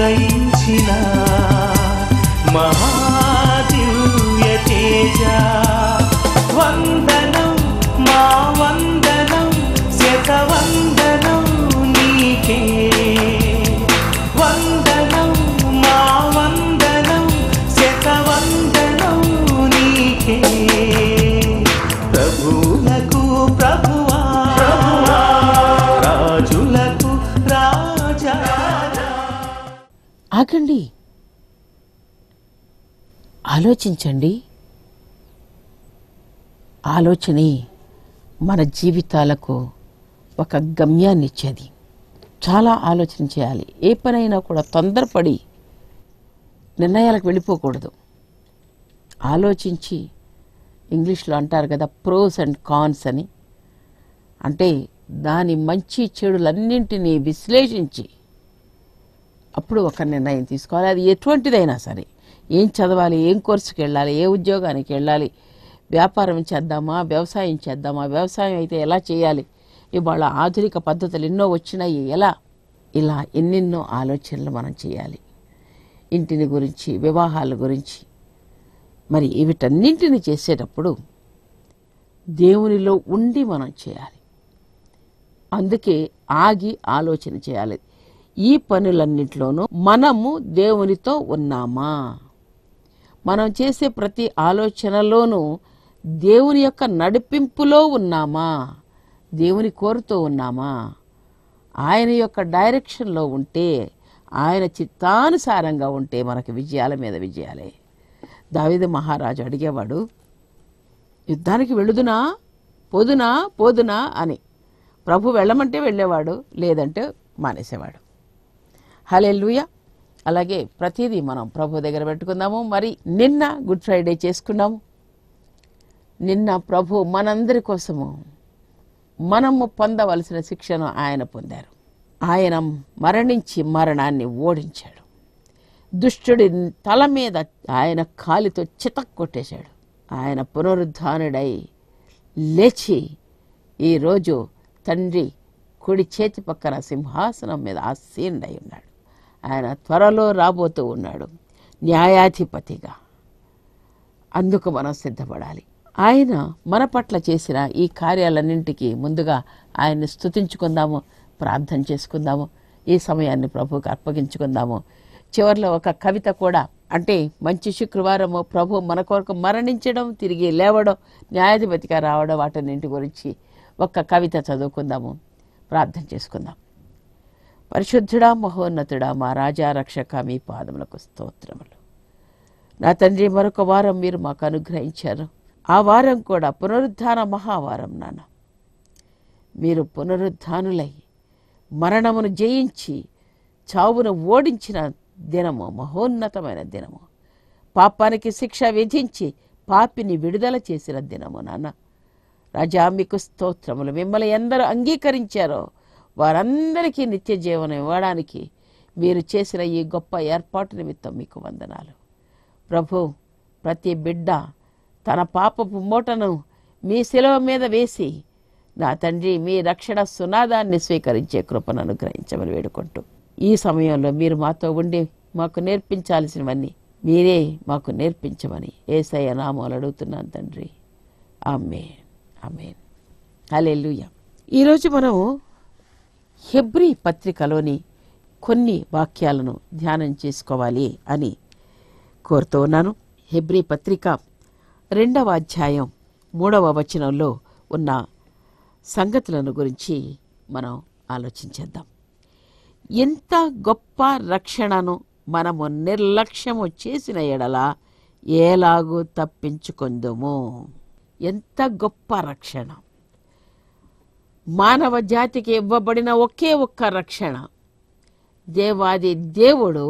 ఉదయించిన మహాదివ్య తేజ వందనం మా వందనం శతవందనం నీకే వందనం మా వందనం శతవందనం నీకే ప్రభువులకు ప్రభువా రాజులకు రాజా ఆగండి ఆలోచించండి ఆలోచనే మన జీవితాలకు ఒక గమ్యాన్ని ఇచ్చేది చాలా ఆలోచన చేయాలి ఏ పనైనా కూడా తొందరపడి నిర్ణయాలకు వెళ్ళిపోకూడదు ఆలోచించి ఇంగ్లీష్లో అంటారు కదా ప్రోస్ అండ్ కాన్స్ అని అంటే దాని మంచి చెడులన్నింటినీ విశ్లేషించి అప్పుడు ఒక నిర్ణయం తీసుకోవాలి అది ఎటువంటిదైనా సరే ఏం చదవాలి ఏం కోర్సుకి వెళ్ళాలి ఏ ఉద్యోగానికి వెళ్ళాలి వ్యాపారం చేద్దామా వ్యవసాయం చేద్దామా వ్యవసాయం అయితే ఎలా చేయాలి ఇవాళ ఆధునిక పద్ధతులు ఎన్నో వచ్చినాయి ఎలా ఇలా ఎన్నెన్నో ఆలోచనలు మనం చేయాలి ఇంటిని గురించి వివాహాల గురించి మరి వీటన్నింటిని చేసేటప్పుడు దేవునిలో ఉండి మనం చేయాలి అందుకే ఆగి ఆలోచన చేయాలి ఈ పనులన్నింటిలోనూ మనము దేవునితో ఉన్నామా మనం చేసే ప్రతి ఆలోచనలోనూ దేవుని యొక్క నడిపింపులో ఉన్నామా దేవుని కోరుతూ ఉన్నామా ఆయన యొక్క డైరెక్షన్లో ఉంటే ఆయన చిత్తానుసారంగా ఉంటే మనకు విజయాల మీద విజయాలే దావిద మహారాజు అడిగేవాడు యుద్ధానికి వెళ్ళుదునా పోదునా పోదునా అని ప్రభు వెళ్ళమంటే వెళ్ళేవాడు లేదంటే మానేసేవాడు హలెల్లుయ అలాగే ప్రతిదీ మనం ప్రభు దగ్గర పెట్టుకుందాము మరి నిన్న గుడ్ ఫ్రైడే చేసుకున్నాము నిన్న ప్రభు మనందరి కోసము మనము పొందవలసిన శిక్షను ఆయన పొందారు ఆయన మరణించి మరణాన్ని ఓడించాడు దుష్టుడి తల మీద ఆయన కాలితో చితక్ కొట్టేశాడు ఆయన పునరుద్ధానుడై లేచి ఈరోజు తండ్రి కుడి చేతి పక్కన సింహాసనం మీద ఆసీనుడై ఉన్నాడు ఆయన త్వరలో రాబోతూ ఉన్నాడు న్యాయాధిపతిగా అందుకు మనం సిద్ధపడాలి ఆయన మన పట్ల చేసిన ఈ కార్యాలన్నింటికి ముందుగా ఆయన్ని స్తుతించుకుందాము ప్రార్థన చేసుకుందాము ఈ సమయాన్ని ప్రభువుకి అప్పగించుకుందాము చివరిలో ఒక కవిత కూడా అంటే మంచి శుక్రవారము ప్రభు మన కొరకు మరణించడం తిరిగి లేవడం న్యాయాధిపతిగా రావడం వాటన్నింటి గురించి ఒక కవిత చదువుకుందాము ప్రార్థన చేసుకుందాం పరిశుద్ధుడా మహోన్నతుడా మా రాజా రక్షక మీ పాదములకు స్తోత్రములు నా తండ్రి మరొక వారం మీరు మాకు అనుగ్రహించారు ఆ వారం కూడా పునరుద్ధాన మహావారం నాన్న మీరు పునరుద్ధానులై మరణమును జయించి చావును ఓడించిన దినము మహోన్నతమైన దినము పాపానికి శిక్ష విధించి పాపిని విడుదల చేసిన దినము నాన్న రాజా మీకు స్తోత్రములు మిమ్మల్ని ఎందరూ అంగీకరించారో వారందరికీ నిత్య జీవనం ఇవ్వడానికి మీరు చేసిన ఈ గొప్ప ఏర్పాటు నిమిత్తం మీకు వందనాలు ప్రభు ప్రతి బిడ్డ తన పాపపు మూటను మీ శిలువ మీద వేసి నా తండ్రి మీ రక్షణ సునాదాన్ని స్వీకరించే కృపను అనుగ్రహించమని వేడుకుంటూ ఈ సమయంలో మీరు మాతో ఉండి మాకు నేర్పించాల్సినవన్నీ మీరే మాకు నేర్పించమని ఏసయ్య నామాలు అడుగుతున్నాను తండ్రి ఆమె ఆమె హల్లెలూయ ఈరోజు మనం హెబ్రీ పత్రికలోని కొన్ని వాక్యాలను ధ్యానం చేసుకోవాలి అని కోరుతూ ఉన్నాను హెబ్రీ పత్రిక రెండవ అధ్యాయం మూడవ వచనంలో ఉన్న సంగతులను గురించి మనం ఆలోచించేద్దాం ఎంత గొప్ప రక్షణను మనము నిర్లక్ష్యము చేసిన ఎడల ఎలాగూ తప్పించుకుందుము ఎంత గొప్ప రక్షణ మానవ జాతికి ఇవ్వబడిన ఒకే ఒక్క రక్షణ దేవాది దేవుడు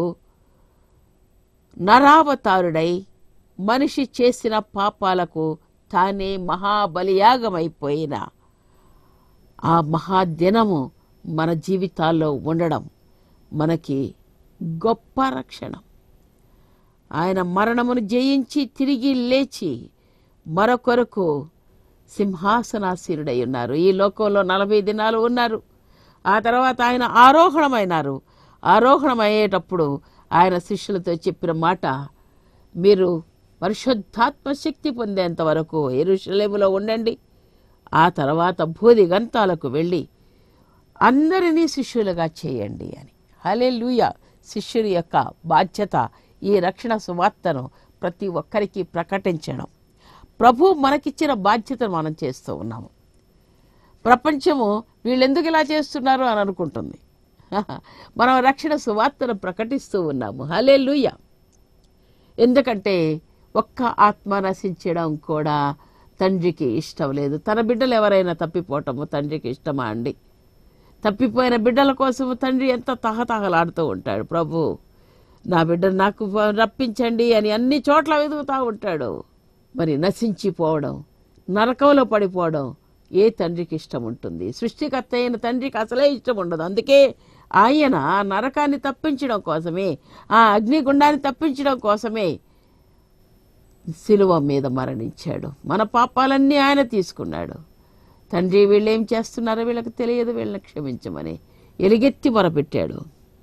నరావతారుడై మనిషి చేసిన పాపాలకు తానే మహాబలియాగమైపోయిన ఆ మహాదినము మన జీవితాల్లో ఉండడం మనకి గొప్ప రక్షణ ఆయన మరణమును జయించి తిరిగి లేచి మరొకరకు సింహాసనాసీనుడై ఉన్నారు ఈ లోకంలో నలభై దినాలు ఉన్నారు ఆ తర్వాత ఆయన ఆరోహణమైనారు ఆరోహణం అయ్యేటప్పుడు ఆయన శిష్యులతో చెప్పిన మాట మీరు పరిశుద్ధాత్మ శక్తి పొందేంత వరకు ఎరుషలేములో ఉండండి ఆ తర్వాత భూది గంతాలకు వెళ్ళి అందరినీ శిష్యులుగా చేయండి అని హలే శిష్యుని యొక్క బాధ్యత ఈ రక్షణ సువార్తను ప్రతి ఒక్కరికి ప్రకటించడం ప్రభు మనకిచ్చిన బాధ్యతను మనం చేస్తూ ఉన్నాము ప్రపంచము వీళ్ళెందుకు ఇలా చేస్తున్నారు అని అనుకుంటుంది మనం రక్షణ సువార్తను ప్రకటిస్తూ ఉన్నాము హలే ఎందుకంటే ఒక్క ఆత్మ నశించడం కూడా తండ్రికి ఇష్టం లేదు తన బిడ్డలు ఎవరైనా తప్పిపోవటము తండ్రికి ఇష్టమా అండి తప్పిపోయిన బిడ్డల కోసం తండ్రి ఎంత తహతహలాడుతూ ఉంటాడు ప్రభు నా బిడ్డను నాకు రప్పించండి అని అన్ని చోట్ల వెతుకుతూ ఉంటాడు మరి నశించిపోవడం నరకంలో పడిపోవడం ఏ తండ్రికి ఇష్టం ఉంటుంది సృష్టికర్త అయిన తండ్రికి అసలే ఇష్టం ఉండదు అందుకే ఆయన ఆ నరకాన్ని తప్పించడం కోసమే ఆ అగ్నిగుండాన్ని తప్పించడం కోసమే శిలువ మీద మరణించాడు మన పాపాలన్నీ ఆయన తీసుకున్నాడు తండ్రి వీళ్ళు ఏం చేస్తున్నారో వీళ్ళకి తెలియదు వీళ్ళని క్షమించమని ఎలుగెత్తి మొరపెట్టాడు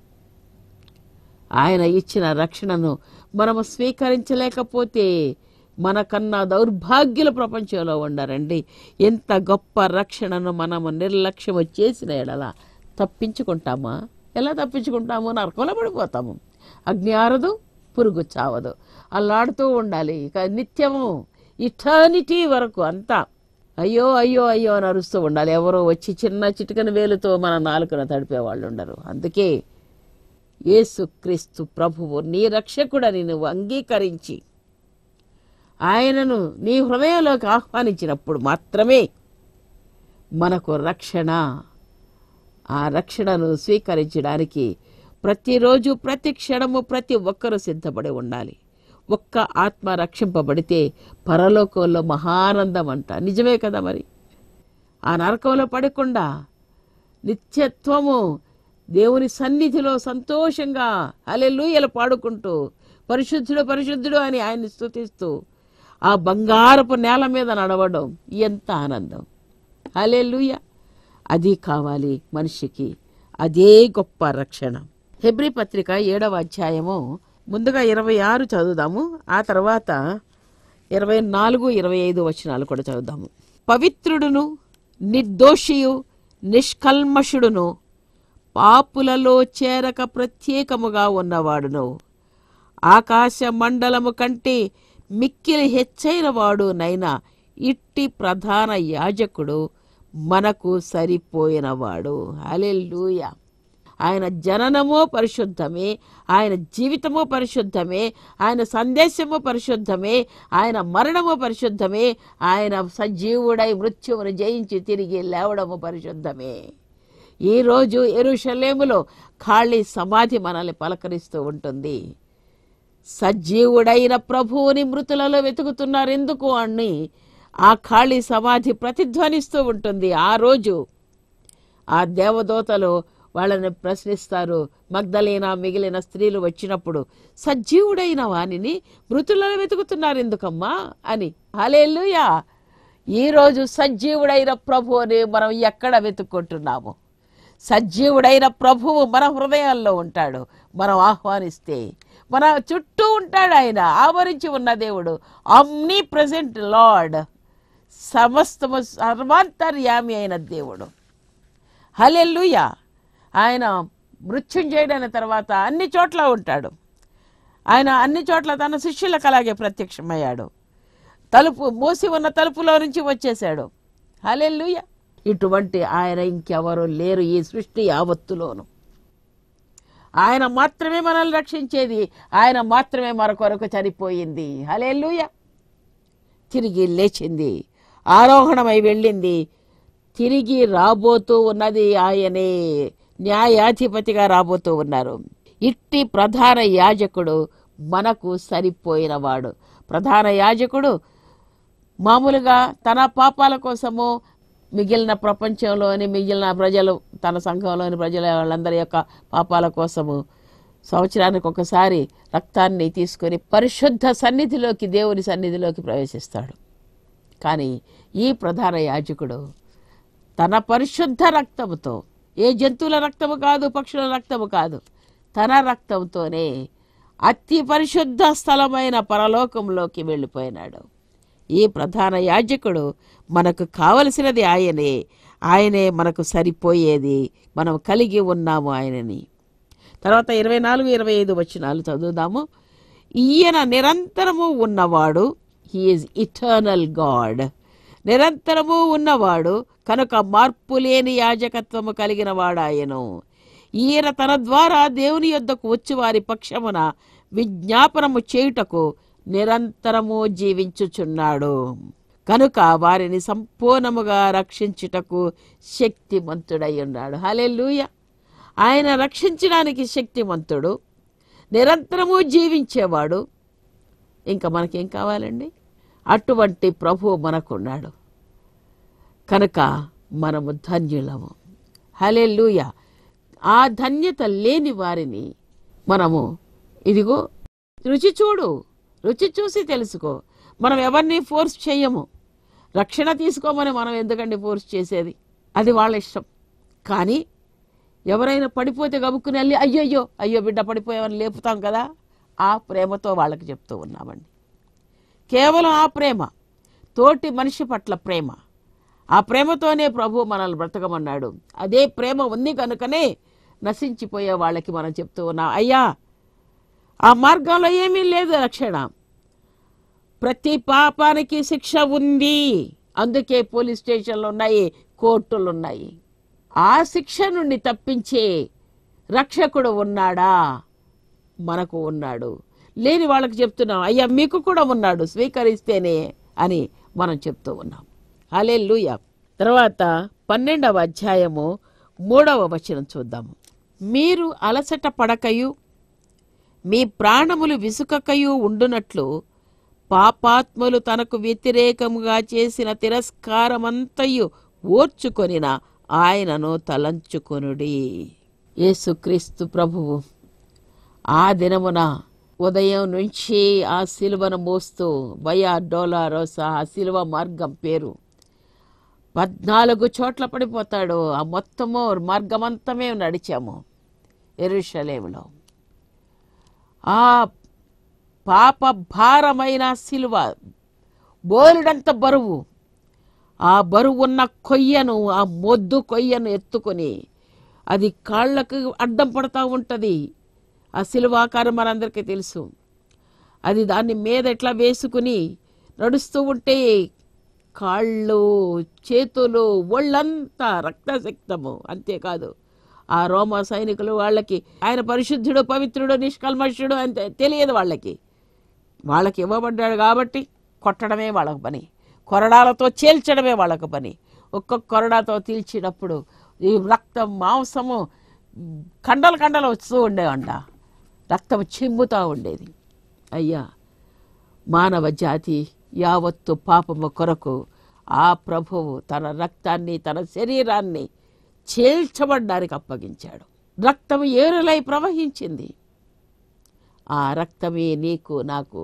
ఆయన ఇచ్చిన రక్షణను మనము స్వీకరించలేకపోతే మనకన్నా దౌర్భాగ్యుల ప్రపంచంలో ఉండరండి ఎంత గొప్ప రక్షణను మనము నిర్లక్ష్యము చేసిన ఎడల తప్పించుకుంటామా ఎలా తప్పించుకుంటాము నరకంలో పడిపోతాము అగ్ని ఆరదు పురుగు చావదు అల్లాడుతూ ఉండాలి ఇక నిత్యము ఇటర్నిటీ వరకు అంతా అయ్యో అయ్యో అయ్యో అని అరుస్తూ ఉండాలి ఎవరో వచ్చి చిన్న చిటికన వేలుతో మన నాలుకన తడిపే వాళ్ళు ఉండరు అందుకే యేసుక్రీస్తు ప్రభువు నీ రక్షకుడని నువ్వు అంగీకరించి ఆయనను నీ హృదయంలోకి ఆహ్వానించినప్పుడు మాత్రమే మనకు రక్షణ ఆ రక్షణను స్వీకరించడానికి ప్రతిరోజు ప్రతి క్షణము ప్రతి ఒక్కరూ సిద్ధపడి ఉండాలి ఒక్క ఆత్మ రక్షింపబడితే పరలోకంలో మహానందం అంట నిజమే కదా మరి ఆ నరకంలో పడకుండా నిత్యత్వము దేవుని సన్నిధిలో సంతోషంగా అలెలుయలు పాడుకుంటూ పరిశుద్ధుడు పరిశుద్ధుడు అని ఆయన్ని స్తుతిస్తూ ఆ బంగారపు నేల మీద నడవడం ఎంత ఆనందం అలెలుయ అది కావాలి మనిషికి అదే గొప్ప రక్షణ హెబ్రి పత్రిక ఏడవ అధ్యాయము ముందుగా ఇరవై ఆరు చదువుదాము ఆ తర్వాత ఇరవై నాలుగు ఇరవై ఐదు వచనాలు కూడా చదువుదాము పవిత్రుడును నిర్దోషియు నిష్కల్మషుడును పాపులలో చేరక ప్రత్యేకముగా ఉన్నవాడును ఆకాశ మండలము కంటే మిక్కిలి హెచ్చైన వాడు నైనా ఇట్టి ప్రధాన యాజకుడు మనకు సరిపోయినవాడు హల్లెలూయా ఆయన జననము పరిశుద్ధమే ఆయన జీవితము పరిశుద్ధమే ఆయన సందేశము పరిశుద్ధమే ఆయన మరణము పరిశుద్ధమే ఆయన సజీవుడై మృత్యువును జయించి తిరిగి లేవడము పరిశుద్ధమే ఈరోజు ఎరుషలేములో ఖాళీ సమాధి మనల్ని పలకరిస్తూ ఉంటుంది సజీవుడైన ప్రభువుని మృతులలో వెతుకుతున్నారు ఎందుకు అని ఆ ఖాళీ సమాధి ప్రతిధ్వనిస్తూ ఉంటుంది ఆ రోజు ఆ దేవదూతలు వాళ్ళని ప్రశ్నిస్తారు మగ్ధలేనా మిగిలిన స్త్రీలు వచ్చినప్పుడు సజీవుడైన వానిని మృతులలో వెతుకుతున్నారు ఎందుకమ్మా అని హలేలుయా ఈరోజు సజీవుడైన ప్రభువుని మనం ఎక్కడ వెతుక్కుంటున్నాము సజీవుడైన ప్రభువు మన హృదయాల్లో ఉంటాడు మనం ఆహ్వానిస్తే మన చుట్టూ ఉంటాడు ఆయన ఆవరించి ఉన్న దేవుడు అమ్నీ ప్రజెంట్ లార్డ్ సమస్తము సర్వాంతర్యామి అయిన దేవుడు హలెల్లుయా ఆయన మృత్యుంజయుడైన తర్వాత అన్ని చోట్ల ఉంటాడు ఆయన అన్ని చోట్ల తన శిష్యులకు అలాగే ప్రత్యక్షమయ్యాడు తలుపు మూసి ఉన్న తలుపులో నుంచి వచ్చేశాడు హలెల్లుయ ఇటువంటి ఆయన ఇంకెవరు లేరు ఈ సృష్టి యావత్తులోను ఆయన మాత్రమే మనల్ని రక్షించేది ఆయన మాత్రమే మరొకరకు చనిపోయింది హలెల్లుయ తిరిగి లేచింది ఆరోహణమై వెళ్ళింది తిరిగి రాబోతూ ఉన్నది ఆయనే న్యాయాధిపతిగా రాబోతూ ఉన్నారు ఇట్టి ప్రధాన యాజకుడు మనకు సరిపోయినవాడు ప్రధాన యాజకుడు మామూలుగా తన పాపాల కోసము మిగిలిన ప్రపంచంలోని మిగిలిన ప్రజలు తన సంఘంలోని ప్రజల వాళ్ళందరి యొక్క పాపాల కోసము సంవత్సరానికి ఒకసారి రక్తాన్ని తీసుకొని పరిశుద్ధ సన్నిధిలోకి దేవుని సన్నిధిలోకి ప్రవేశిస్తాడు కానీ ఈ ప్రధాన యాజకుడు తన పరిశుద్ధ రక్తముతో ఏ జంతువుల రక్తము కాదు పక్షుల రక్తము కాదు తన రక్తంతోనే అతి పరిశుద్ధ స్థలమైన పరలోకంలోకి వెళ్ళిపోయినాడు ఈ ప్రధాన యాజకుడు మనకు కావలసినది ఆయనే ఆయనే మనకు సరిపోయేది మనం కలిగి ఉన్నాము ఆయనని తర్వాత ఇరవై నాలుగు ఇరవై ఐదు వచనాలు చదువుదాము ఈయన నిరంతరము ఉన్నవాడు హీఈస్ ఇటర్నల్ గాడ్ నిరంతరము ఉన్నవాడు కనుక మార్పు లేని యాజకత్వము కలిగిన వాడాయను ఈయన తన ద్వారా దేవుని యొద్దకు వచ్చి వారి పక్షమున విజ్ఞాపనము చేయుటకు నిరంతరము జీవించుచున్నాడు కనుక వారిని సంపూర్ణముగా రక్షించుటకు శక్తిమంతుడై ఉన్నాడు హలెలూయ ఆయన రక్షించడానికి శక్తిమంతుడు నిరంతరము జీవించేవాడు ఇంకా మనకేం కావాలండి అటువంటి ప్రభు మనకున్నాడు కనుక మనము ధన్యులము హలెలూయ ఆ ధన్యత లేని వారిని మనము ఇదిగో రుచి చూడు రుచి చూసి తెలుసుకో మనం ఎవరిని ఫోర్స్ చేయము రక్షణ తీసుకోమని మనం ఎందుకండి ఫోర్స్ చేసేది అది వాళ్ళ ఇష్టం కానీ ఎవరైనా పడిపోతే గబుక్కుని వెళ్ళి అయ్యయ్యో అయ్యో బిడ్డ పడిపోయామని లేపుతాం కదా ఆ ప్రేమతో వాళ్ళకి చెప్తూ ఉన్నామండి కేవలం ఆ ప్రేమ తోటి మనిషి పట్ల ప్రేమ ఆ ప్రేమతోనే ప్రభు మనల్ని బ్రతకమన్నాడు అదే ప్రేమ ఉంది కనుకనే నశించిపోయే వాళ్ళకి మనం చెప్తూ ఉన్నాం అయ్యా ఆ మార్గంలో ఏమీ లేదు రక్షణ ప్రతి పాపానికి శిక్ష ఉంది అందుకే పోలీస్ స్టేషన్లు ఉన్నాయి కోర్టులు ఉన్నాయి ఆ శిక్ష నుండి తప్పించే రక్షకుడు ఉన్నాడా మనకు ఉన్నాడు లేని వాళ్ళకి చెప్తున్నాం అయ్యా మీకు కూడా ఉన్నాడు స్వీకరిస్తేనే అని మనం చెప్తూ ఉన్నాం అలే తర్వాత పన్నెండవ అధ్యాయము మూడవ వచనం చూద్దాము మీరు అలసట పడకయు మీ ప్రాణములు విసుకకయు ఉండునట్లు పాపాత్ములు తనకు వ్యతిరేకముగా చేసిన తిరస్కారమంతయు ఓర్చుకొనిన ఆయనను తలంచుకొనుడి యేసుక్రీస్తు ప్రభువు ఆ దినమున ఉదయం నుంచి ఆ సిలువను మోస్తూ వయా డోలారోసా ఆ సిలువ మార్గం పేరు పద్నాలుగు చోట్ల పడిపోతాడు ఆ మొత్తము మార్గమంతా మేము నడిచాము ఎరుషలేములో ఆ పాప భారమైన సిలువ బోలుడంత బరువు ఆ బరువు ఉన్న కొయ్యను ఆ మొద్దు కొయ్యను ఎత్తుకొని అది కాళ్ళకు అడ్డం పడతా ఉంటుంది ఆ సిలువాకారం మనందరికీ తెలుసు అది దాన్ని మీద ఎట్లా వేసుకుని నడుస్తూ ఉంటే కాళ్ళు చేతులు ఒళ్ళంతా రక్తశక్తము అంతేకాదు ఆ రోమ సైనికులు వాళ్ళకి ఆయన పరిశుద్ధుడు పవిత్రుడు నిష్కల్మషుడు అంతే తెలియదు వాళ్ళకి వాళ్ళకి ఇవ్వబడ్డాడు కాబట్టి కొట్టడమే వాళ్ళకు పని కొరడాలతో చీల్చడమే వాళ్ళకు పని ఒక్కొక్క కొరడాతో తీల్చినప్పుడు ఈ రక్తం మాంసము కండలు కండలు వస్తూ ఉండేవంట రక్తం చిమ్ముతూ ఉండేది అయ్యా మానవ జాతి యావత్తు పాపము కొరకు ఆ ప్రభువు తన రక్తాన్ని తన శరీరాన్ని చీల్చబడ్డానికి అప్పగించాడు రక్తం ఏరులై ప్రవహించింది ఆ రక్తమే నీకు నాకు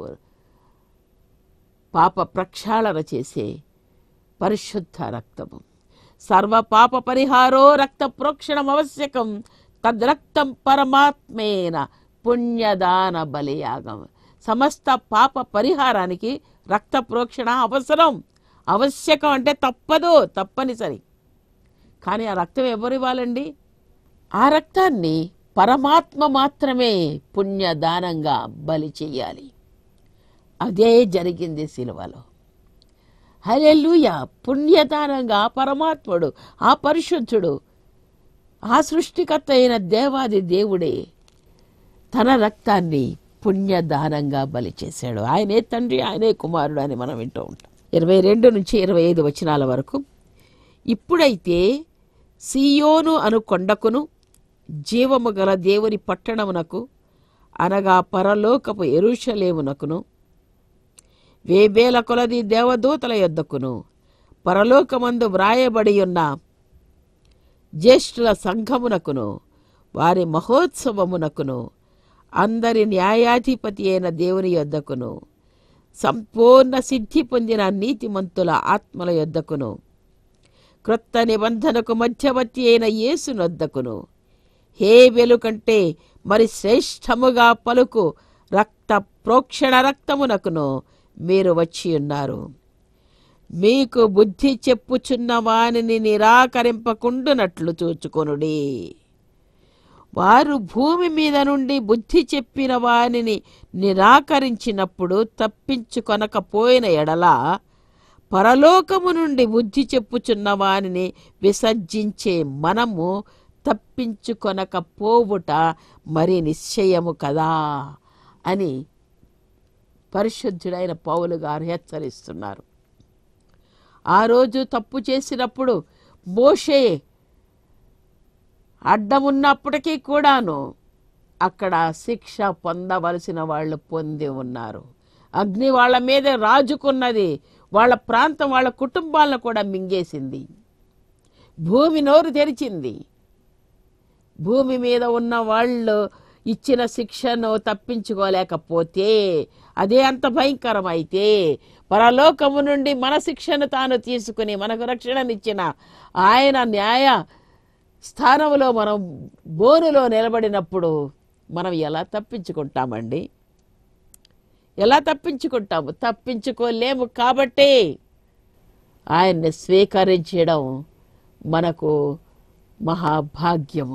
పాప ప్రక్షాళన చేసే పరిశుద్ధ రక్తము సర్వ పాప పరిహారో రక్త ప్రోక్షణం ఆవశ్యకం తద్రక్తం పరమాత్మేన పుణ్యదాన బలియాగం సమస్త పాప పరిహారానికి రక్త ప్రోక్షణ అవసరం ఆవశ్యకం అంటే తప్పదు తప్పనిసరి కానీ ఆ రక్తం ఎవరు ఇవ్వాలండి ఆ రక్తాన్ని పరమాత్మ మాత్రమే పుణ్యదానంగా బలి చెయ్యాలి అదే జరిగింది సిలువలో హలెలుయ పుణ్యదానంగా పరమాత్ముడు ఆ పరిశుద్ధుడు ఆ సృష్టికర్త అయిన దేవాది దేవుడే తన రక్తాన్ని పుణ్యదానంగా బలి చేశాడు ఆయనే తండ్రి ఆయనే కుమారుడు అని మనం వింటూ ఉంటాం ఇరవై రెండు నుంచి ఇరవై ఐదు వచనాల వరకు ఇప్పుడైతే సియోను అను కొండకును జీవము గల దేవుని పట్టణమునకు అనగా పరలోకపు ఎరుషలేమునకును వేబేల కొలది దేవదూతల యొద్దకును పరలోకమందు వ్రాయబడి ఉన్న జ్యేష్ఠుల సంఘమునకును వారి మహోత్సవమునకును అందరి న్యాయాధిపతి అయిన దేవుని యొద్దకును సంపూర్ణ సిద్ధి పొందిన నీతిమంతుల ఆత్మల యొద్దకును క్రొత్త నిబంధనకు మధ్యవర్తి అయిన యేసునొద్దకును హేబెలు కంటే మరి శ్రేష్టముగా పలుకు రక్త ప్రోక్షణ రక్తమునకును మీరు వచ్చి ఉన్నారు మీకు బుద్ధి చెప్పుచున్న వానిని నిరాకరింపకుండునట్లు చూచుకొనుడి వారు భూమి మీద నుండి బుద్ధి చెప్పిన వానిని నిరాకరించినప్పుడు తప్పించుకొనకపోయిన ఎడల పరలోకము నుండి బుద్ధి చెప్పుచున్న వానిని విసర్జించే మనము తప్పించుకొనకపోవుట మరి నిశ్చయము కదా అని పరిశుద్ధుడైన పౌలు గారు హెచ్చరిస్తున్నారు ఆ రోజు తప్పు చేసినప్పుడు మోషే అడ్డమున్నప్పటికీ కూడాను అక్కడ శిక్ష పొందవలసిన వాళ్ళు పొంది ఉన్నారు అగ్ని వాళ్ళ మీద రాజుకున్నది వాళ్ళ ప్రాంతం వాళ్ళ కుటుంబాలను కూడా మింగేసింది భూమి నోరు తెరిచింది భూమి మీద ఉన్న వాళ్ళు ఇచ్చిన శిక్షను తప్పించుకోలేకపోతే అదే అంత భయంకరమైతే పరలోకము నుండి మన శిక్షను తాను తీసుకుని మనకు రక్షణనిచ్చిన ఆయన న్యాయ స్థానంలో మనం బోనులో నిలబడినప్పుడు మనం ఎలా తప్పించుకుంటామండి ఎలా తప్పించుకుంటాము తప్పించుకోలేము కాబట్టి ఆయన్ని స్వీకరించడం మనకు మహాభాగ్యము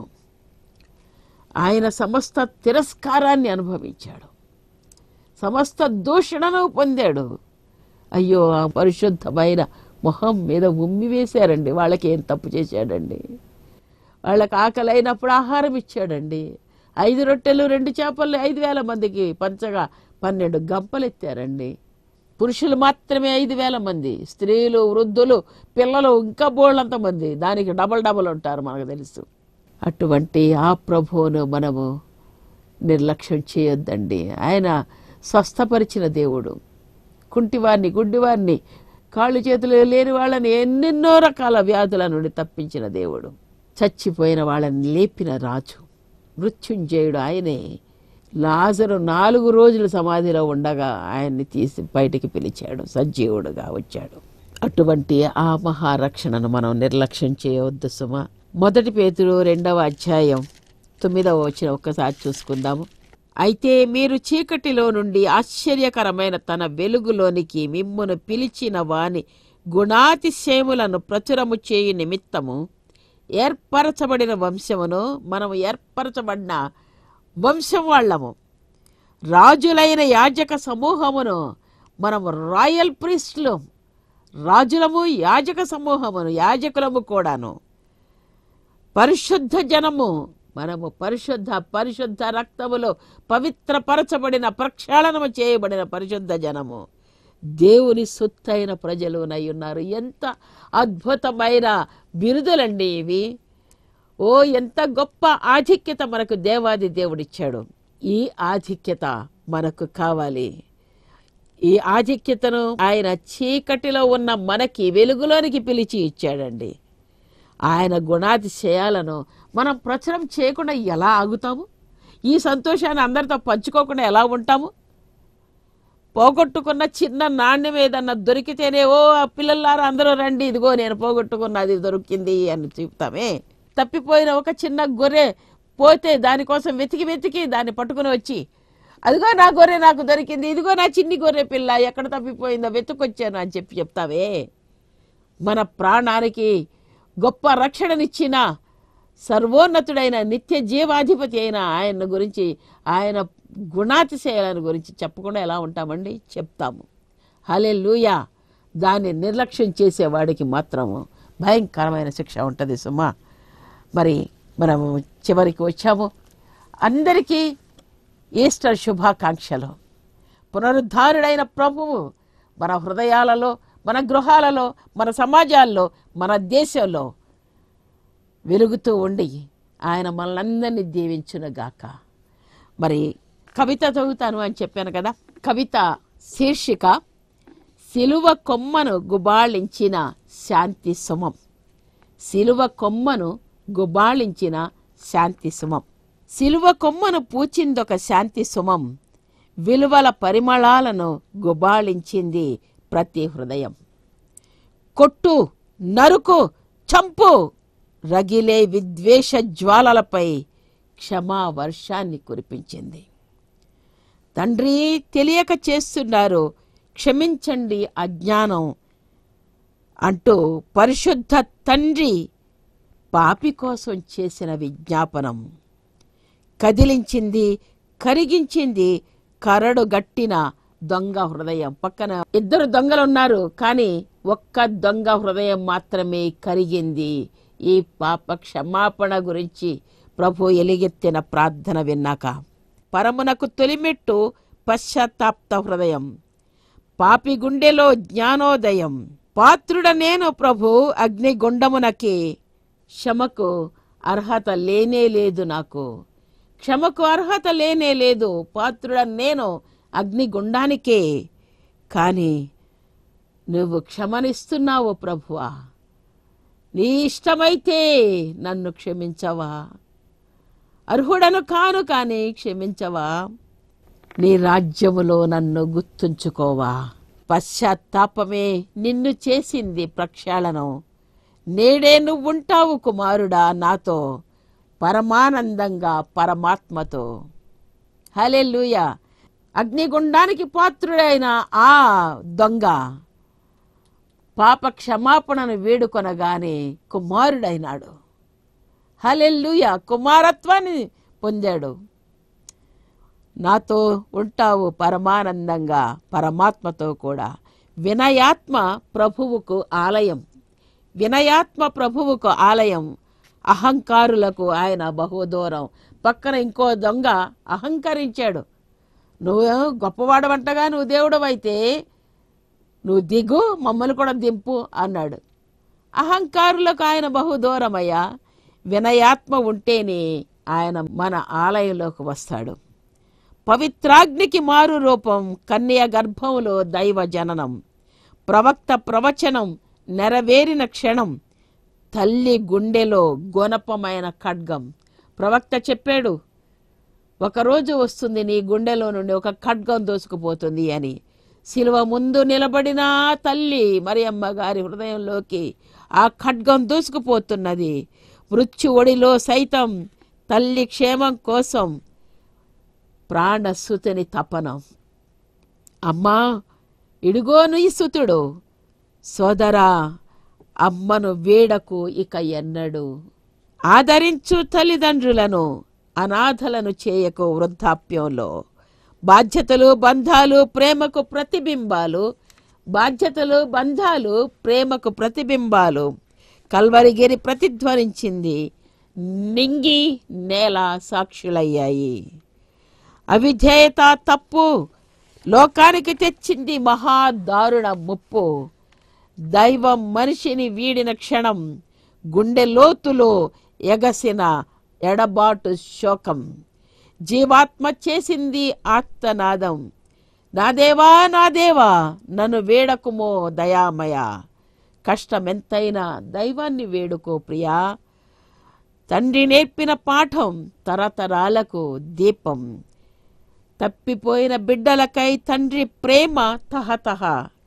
ఆయన సమస్త తిరస్కారాన్ని అనుభవించాడు సమస్త దూషణను పొందాడు అయ్యో ఆ పరిశుద్ధమైన మొహం మీద ఉమ్మి వేశారండి వాళ్ళకి ఏం తప్పు చేశాడండి వాళ్ళకి ఆకలి అయినప్పుడు ఆహారం ఇచ్చాడండి ఐదు రొట్టెలు రెండు చేపలు ఐదు వేల మందికి పంచగా పన్నెండు గంపలు ఎత్తారండి పురుషులు మాత్రమే ఐదు వేల మంది స్త్రీలు వృద్ధులు పిల్లలు ఇంకా బోళ్ళంత మంది దానికి డబల్ డబల్ ఉంటారు మనకు తెలుసు అటువంటి ఆ ప్రభువును మనము నిర్లక్ష్యం చేయొద్దండి ఆయన స్వస్థపరిచిన దేవుడు కుంటివారిని గుడ్డివారిని కాళ్ళు చేతులు లేని వాళ్ళని ఎన్నెన్నో రకాల వ్యాధుల నుండి తప్పించిన దేవుడు చచ్చిపోయిన వాళ్ళని లేపిన రాజు మృత్యుంజయుడు ఆయనే లాజరు నాలుగు రోజులు సమాధిలో ఉండగా ఆయన్ని తీసి బయటికి పిలిచాడు సజీవుడుగా వచ్చాడు అటువంటి ఆ మహారక్షణను మనం నిర్లక్ష్యం చేయవద్దు సుమ మొదటి పేతురు రెండవ అధ్యాయం తొమ్మిదవ వచ్చిన ఒక్కసారి చూసుకుందాము అయితే మీరు చీకటిలో నుండి ఆశ్చర్యకరమైన తన వెలుగులోనికి మిమ్మును పిలిచిన వాని గుణాతిశయములను ప్రచురము చేయు నిమిత్తము ఏర్పరచబడిన వంశమును మనము ఏర్పరచబడిన వంశం వాళ్ళము రాజులైన యాజక సమూహమును మనము రాయల్ ప్రీస్ట్లు రాజులము యాజక సమూహమును యాజకులము కూడాను పరిశుద్ధ జనము మనము పరిశుద్ధ పరిశుద్ధ రక్తములో పవిత్రపరచబడిన ప్రక్షాళనము చేయబడిన పరిశుద్ధ జనము దేవుని సొత్తైన ప్రజలు ఉన్నారు ఎంత అద్భుతమైన బిరుదులండి ఇవి ఓ ఎంత గొప్ప ఆధిక్యత మనకు దేవాది దేవుడిచ్చాడు ఈ ఆధిక్యత మనకు కావాలి ఈ ఆధిక్యతను ఆయన చీకటిలో ఉన్న మనకి వెలుగులోనికి పిలిచి ఇచ్చాడండి ఆయన గుణాతిశయాలను మనం ప్రచురం చేయకుండా ఎలా ఆగుతాము ఈ సంతోషాన్ని అందరితో పంచుకోకుండా ఎలా ఉంటాము పోగొట్టుకున్న చిన్న నాణ్యం ఏదన్నా దొరికితేనే ఓ ఆ పిల్లలారా అందరూ రండి ఇదిగో నేను పోగొట్టుకున్నది దొరికింది అని చెప్తామే తప్పిపోయిన ఒక చిన్న గొర్రె పోతే దానికోసం వెతికి వెతికి దాన్ని పట్టుకుని వచ్చి అదిగో నా గొర్రె నాకు దొరికింది ఇదిగో నా చిన్ని గొర్రె పిల్ల ఎక్కడ తప్పిపోయిందో వెతుకొచ్చాను అని చెప్పి చెప్తావే మన ప్రాణానికి గొప్ప రక్షణనిచ్చిన సర్వోన్నతుడైన నిత్య జీవాధిపతి అయిన ఆయన గురించి ఆయన గుణాతిశయాలను గురించి చెప్పకుండా ఎలా ఉంటామండి చెప్తాము హలే లూయా దాన్ని నిర్లక్ష్యం చేసేవాడికి మాత్రము భయంకరమైన శిక్ష ఉంటుంది సుమా మరి మనము చివరికి వచ్చాము అందరికీ ఈస్టర్ శుభాకాంక్షలు పునరుద్ధారుడైన ప్రభువు మన హృదయాలలో మన గృహాలలో మన సమాజాల్లో మన దేశంలో వెలుగుతూ ఉండి ఆయన మనలందరినీ దీవించునుగాక మరి కవిత చదువుతాను అని చెప్పాను కదా కవిత శీర్షిక సిలువ కొమ్మను గుబాళించిన శాంతి సుమం సిలువ కొమ్మను గుబాళించిన శాంతి సుమం సిలువ కొమ్మను పూచిందొక శాంతి సుమం విలువల పరిమళాలను గుబాళించింది ప్రతి హృదయం కొట్టు నరుకు చంపు రగిలే విద్వేష జ్వాలలపై క్షమా వర్షాన్ని కురిపించింది తండ్రి తెలియక చేస్తున్నారు క్షమించండి అజ్ఞానం అంటూ పరిశుద్ధ తండ్రి పాపి కోసం చేసిన విజ్ఞాపనం కదిలించింది కరిగించింది కరడు గట్టిన దొంగ హృదయం పక్కన ఇద్దరు దొంగలు ఉన్నారు కానీ ఒక్క దొంగ హృదయం మాత్రమే కరిగింది ఈ పాప క్షమాపణ గురించి ప్రభు ఎలుగెత్తిన ప్రార్థన విన్నాక పరమునకు తొలిమెట్టు పశ్చాత్తాప్త హృదయం పాపి గుండెలో జ్ఞానోదయం పాత్రుడ నేను ప్రభు అగ్నిగుండమునకి క్షమకు అర్హత లేనే లేదు నాకు క్షమకు అర్హత లేనే లేదు పాత్రుడ నేను అగ్నిగుండానికే కానీ నువ్వు క్షమనిస్తున్నావు ప్రభువా నీ ఇష్టమైతే నన్ను క్షమించవా అర్హుడను కాను కానీ క్షమించవా నీ రాజ్యములో నన్ను గుర్తుంచుకోవా పశ్చాత్తాపమే నిన్ను చేసింది ప్రక్షాళనం నేడే నువ్వుంటావు కుమారుడా నాతో పరమానందంగా పరమాత్మతో హలెల్లుయ అగ్నిగుండానికి పాత్రుడైన ఆ దొంగ పాప క్షమాపణను వేడుకొనగానే కుమారుడైనాడు హలెల్లుయ కుమారత్వాన్ని పొందాడు నాతో ఉంటావు పరమానందంగా పరమాత్మతో కూడా వినయాత్మ ప్రభువుకు ఆలయం వినయాత్మ ప్రభువుకు ఆలయం అహంకారులకు ఆయన బహుదూరం పక్కన ఇంకో దొంగ అహంకరించాడు నువ్వు గొప్పవాడవంటగా నువ్వు దేవుడవైతే నువ్వు దిగు మమ్మల్ని కూడా దింపు అన్నాడు అహంకారులకు ఆయన బహుదూరమయ్యా వినయాత్మ ఉంటేనే ఆయన మన ఆలయంలోకి వస్తాడు పవిత్రాగ్నికి మారు రూపం కన్య గర్భంలో దైవ జననం ప్రవక్త ప్రవచనం నెరవేరిన క్షణం తల్లి గుండెలో గొనపమైన ఖడ్గం ప్రవక్త చెప్పాడు ఒకరోజు వస్తుంది నీ గుండెలో నుండి ఒక ఖడ్గం దూసుకుపోతుంది అని శిలువ ముందు నిలబడిన ఆ తల్లి మరియమ్మ గారి హృదయంలోకి ఆ ఖడ్గం దూసుకుపోతున్నది మృత్యు ఒడిలో సైతం తల్లి క్షేమం కోసం ప్రాణసుతుని తపనం అమ్మా ఇడుగోను ఈ సుతుడు సోదరా అమ్మను వీడకు ఇక ఎన్నడు ఆదరించు తల్లిదండ్రులను అనాథలను చేయకు వృద్ధాప్యంలో బాధ్యతలు బంధాలు ప్రేమకు ప్రతిబింబాలు బాధ్యతలు బంధాలు ప్రేమకు ప్రతిబింబాలు కల్వరిగిరి ప్రతిధ్వనించింది నింగి నేల సాక్షులయ్యాయి అవిధేయత తప్పు లోకానికి తెచ్చింది మహాదారుణ ముప్పు దైవం మనిషిని వీడిన క్షణం గుండె లోతులో ఎగసిన ఎడబాటు శోకం జీవాత్మ చేసింది ఆత్మనాదం నా దేవా నా దేవా నన్ను వేడకుమో దయామయ కష్టమెంతైనా దైవాన్ని వేడుకో ప్రియా తండ్రి నేర్పిన పాఠం తరతరాలకు దీపం తప్పిపోయిన బిడ్డలకై తండ్రి ప్రేమ తహతహ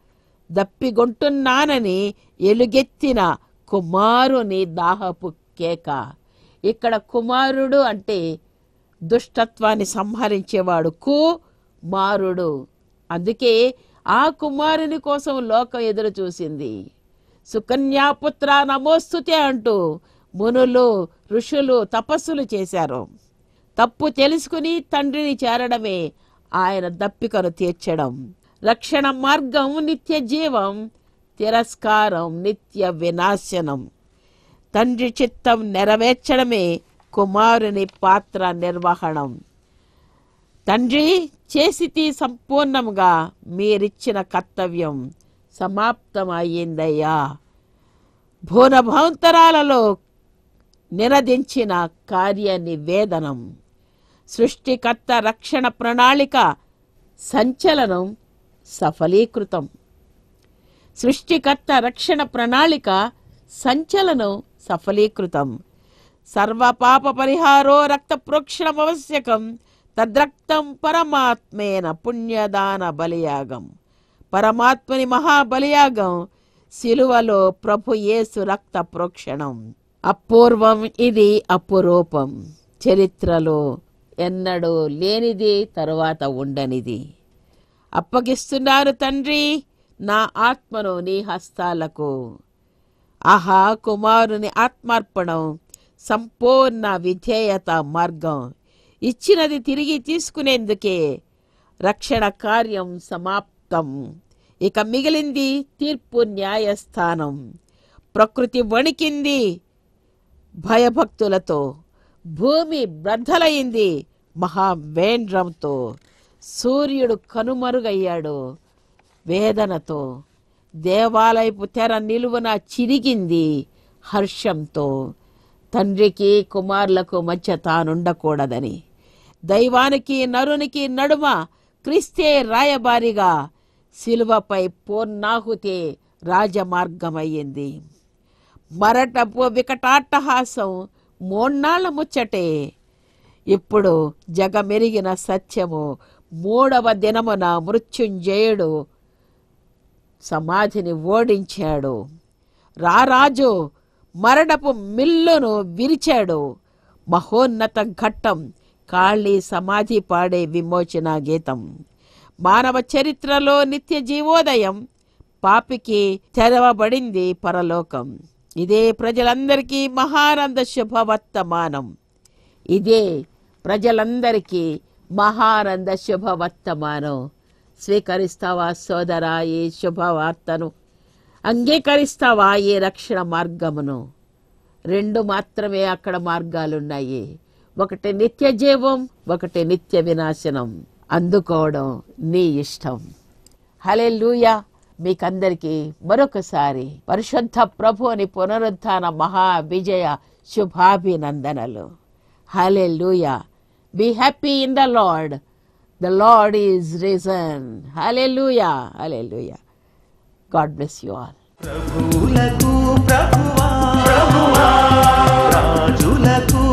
దప్పిగొంటున్నానని ఎలుగెత్తిన కుమారుని దాహపు కేక ఇక్కడ కుమారుడు అంటే దుష్టత్వాన్ని సంహరించేవాడు కు మారుడు అందుకే ఆ కుమారుని కోసం లోకం ఎదురు చూసింది సుకన్యాపుత్ర నమోస్తుతే అంటూ మునులు ఋషులు తపస్సులు చేశారు తప్పు తెలుసుకుని తండ్రిని చేరడమే ఆయన దప్పికను తీర్చడం రక్షణ మార్గం నిత్య జీవం తిరస్కారం నిత్య వినాశనం తండ్రి చిత్తం నెరవేర్చడమే కుమారుని పాత్ర నిర్వహణం తండ్రి చేసితి సంపూర్ణంగా మీరిచ్చిన కర్తవ్యం సమాప్తం అయ్యిందయ్యా భూనభాంతరాలలో నినదించిన కార్య నివేదనం సృష్టికర్త రక్షణ ప్రణాళిక సంచలనం సఫలీకృతం సృష్టికర్త రక్షణ ప్రణాళిక సంచలనం సఫలీకృతం సర్వపాప పరిహారో రక్త ప్రోక్షణమవశ్యకం తద్రక్తం పరమాత్మేన పుణ్యదాన బలియాగం పరమాత్మని మహాబలియాగం శిలువలో ప్రభు యేసు రక్త ప్రోక్షణం అపూర్వం ఇది అపురూపం చరిత్రలో ఎన్నడూ లేనిది తరువాత ఉండనిది అప్పగిస్తున్నాను తండ్రి నా ఆత్మను నీ హస్తాలకు ఆహా కుమారుని ఆత్మార్పణం సంపూర్ణ విధేయత మార్గం ఇచ్చినది తిరిగి తీసుకునేందుకే రక్షణ కార్యం సమాప్తం ఇక మిగిలింది తీర్పు న్యాయస్థానం ప్రకృతి వణికింది భయభక్తులతో భూమి బ్రద్దలైంది మహావేంద్రంతో సూర్యుడు కనుమరుగయ్యాడు వేదనతో దేవాలయపు తెర నిలువున చిరిగింది హర్షంతో తండ్రికి కుమారులకు మధ్య తానుండకూడదని దైవానికి నరునికి నడుమ క్రిస్తే రాయబారిగా శిలువపై పూర్ణాహుతే రాజమార్గమయ్యింది మరటపు వికటాట్టహాసం మూన్నాళ్ళ ముచ్చటే ఇప్పుడు జగమెరిగిన సత్యము మూడవ దినమున మృత్యుంజయుడు సమాధిని ఓడించాడు రారాజు మరణపు మిల్లును విరిచాడు మహోన్నత ఘట్టం కాళీ సమాధి పాడే విమోచన గీతం మానవ చరిత్రలో నిత్య జీవోదయం పాపికి తెరవబడింది పరలోకం ఇదే ప్రజలందరికీ మహానంద శుభవర్తమానం ఇదే ప్రజలందరికీ మహానంద శుభవర్తమానం స్వీకరిస్తావా సోదరా ఈ శుభవార్తను అంగీకరిస్తావా ఈ రక్షణ మార్గమును రెండు మాత్రమే అక్కడ మార్గాలున్నాయి ఒకటి నిత్య జీవం ఒకటి నిత్య వినాశనం అందుకోవడం నీ ఇష్టం హలే లూయా మీకందరికీ మరొకసారి పరిశుద్ధ ప్రభుని పునరుత్థాన మహా విజయ శుభాభినందనలు hallelujah be happy in the lord the lord is reason hallelujah హలే లూయా గాడ్ బ్లెస్ యూ ఆల్ ప్రభువులకు ప్రభువా రాజులకు